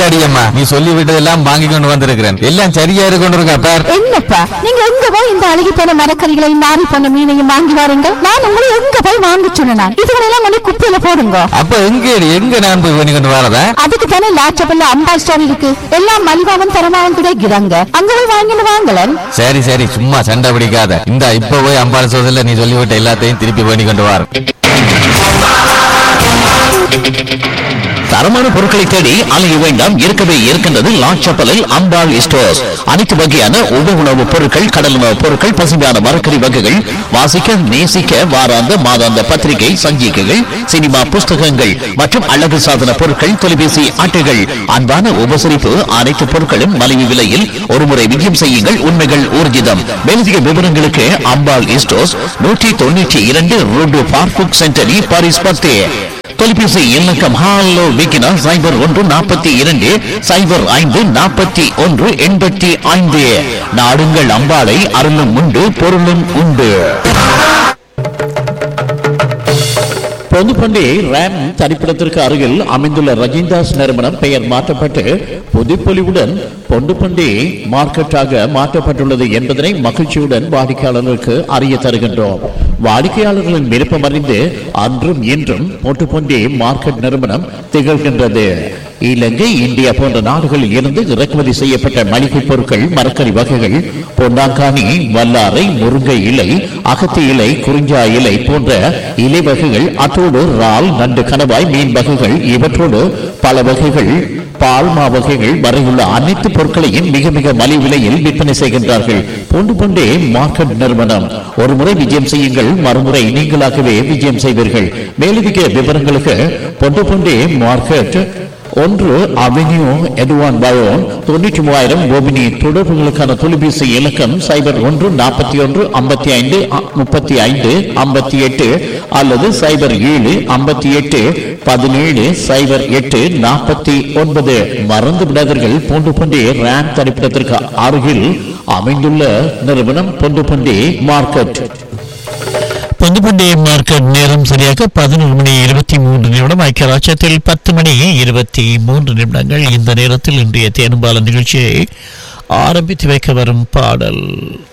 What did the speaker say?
காத்தாடியம்மா நீ சொல்லி விட்டதெல்லாம் வாங்கி கொண்டு வந்திருக்கிறேன் எல்லாம் சரியா இருக்கு கொண்டு இருக்கா பார் என்னப்பா நீங்க எங்க போய் இந்த அழுகி போன மரக்கறிகளையும் நாரி போன மீனையும் வாங்கி வாருங்க நான் உங்களை எங்க போய் வாங்க சொன்னேன் இதுகளெல்லாம் கொண்டு குப்பையில போடுங்க அப்ப எங்க எங்க நான் போய் பண்ணி கொண்டு வரதா அதுக்கு தானே லாச்சபல்ல அம்பா ஸ்டோர் இருக்கு எல்லாம் மலிவாவும் தரமாவும் கிடைக்கிறாங்க அங்க போய் வாங்கிட்டு வாங்கலன் சரி சரி சும்மா சண்டை பிடிக்காத இந்த இப்ப போய் அம்பாள் சோதல நீ சொல்லிவிட்ட எல்லாத்தையும் திருப்பி பண்ணி கொண்டு வர தரமான பொருட்களை தேடி அலைய வேண்டாம் இருக்கவே இருக்கின்றது லாச்சப்பலில் அம்பாள் ஸ்டோர்ஸ் அனைத்து வகையான உப உணவுப் பொருட்கள் கடல் உணவுப் பொருட்கள் பசுமையான மரக்கறி வகைகள் வாசிக்க நேசிக்க வாராந்த மாதாந்த பத்திரிகை சஞ்சிகைகள் சினிமா புஸ்தகங்கள் மற்றும் அழகு சாதன பொருட்கள் தொலைபேசி அட்டைகள் அன்பான உபசரிப்பு அனைத்து பொருட்களும் மலிவு விலையில் ஒருமுறை விஜயம் செய்யுங்கள் உண்மைகள் ஊர்ஜிதம் மேலதிக விவரங்களுக்கு அம்பாள் ஸ்டோர்ஸ் நூற்றி தொண்ணூற்றி இரண்டு ரோடு பார்புக் சென்டரி பாரிஸ் பத்தே தொலைபேசி இலக்கம் ஹாலோ விக்கினா சைபர் ஒன்று நாற்பத்தி இரண்டு சைபர் ஐந்து நாற்பத்தி ஒன்று எண்பத்தி ஐந்து நாடுங்கள் அம்பாளை அருளும் உண்டு பொருளும் உண்டு பொதுப்பண்டி ரேம் தனிப்பிடத்திற்கு அருகில் அமைந்துள்ள ரஜிந்தாஸ் நிறுவனம் பெயர் மாற்றப்பட்டு புதுப்பொலிவுடன் பொண்டுப்பண்டி மார்க்கெட்டாக மாற்றப்பட்டுள்ளது என்பதனை மகிழ்ச்சியுடன் வாடிக்கையாளர்களுக்கு அறிய தருகின்றோம் வாடிக்கையாளர்களின் விருப்பம் அறிந்து அன்றும் இன்றும் பொட்டுப்பண்டி மார்க்கெட் நிறுவனம் திகழ்கின்றது இலங்கை இந்தியா போன்ற நாடுகளில் இருந்து இறக்குமதி செய்யப்பட்ட மளிகை பொருட்கள் மரக்கறி வகைகள் பொன்னாங்கானி வல்லாரை முருங்கை இலை அகத்தி இலை குறிஞ்சா இலை போன்ற இலை வகைகள் அத்தோடு இறால் நண்டு கணவாய் மீன் வகைகள் இவற்றோடு பல வகைகள் பால்மா வகைகள் வரையுள்ள அனைத்து பொருட்களையும் மிக மிக மலிவு விலையில் விற்பனை செய்கின்றார்கள் பொண்டு பொண்டே மார்க்கெட் நிறுவனம் ஒரு முறை விஜயம் செய்யுங்கள் மறுமுறை நீங்களாகவே விஜயம் செய்வீர்கள் மேலதிக விவரங்களுக்கு பொண்டு பொண்டே மார்க்கெட் ஒன்று அவென்யூ எதுவான் பயோன் தொண்ணூற்றி மூவாயிரம் கோபினி தொடர்புகளுக்கான தொலைபேசி இலக்கம் சைபர் ஒன்று நாற்பத்தி ஒன்று ஐம்பத்தி ஐந்து முப்பத்தி ஐந்து ஐம்பத்தி எட்டு அல்லது சைபர் ஏழு ஐம்பத்தி எட்டு பதினேழு சைபர் எட்டு நாற்பத்தி ஒன்பது மறந்து விடாதீர்கள் பூண்டு பண்டி ரேம் தனிப்பிடத்திற்கு அருகில் அமைந்துள்ள நிறுவனம் பொண்டு பண்டி மார்க்கெட் பொதுப்பண்டி மார்க்கெட் நேரம் சரியாக பதினொரு மணி இருபத்தி மூன்று நிமிடம் ஐக்கிய ராஜ்யத்தில் பத்து மணி இருபத்தி மூன்று நிமிடங்கள் இந்த நேரத்தில் இன்றைய தேனும்பால நிகழ்ச்சியை ஆரம்பித்து வைக்க வரும் பாடல்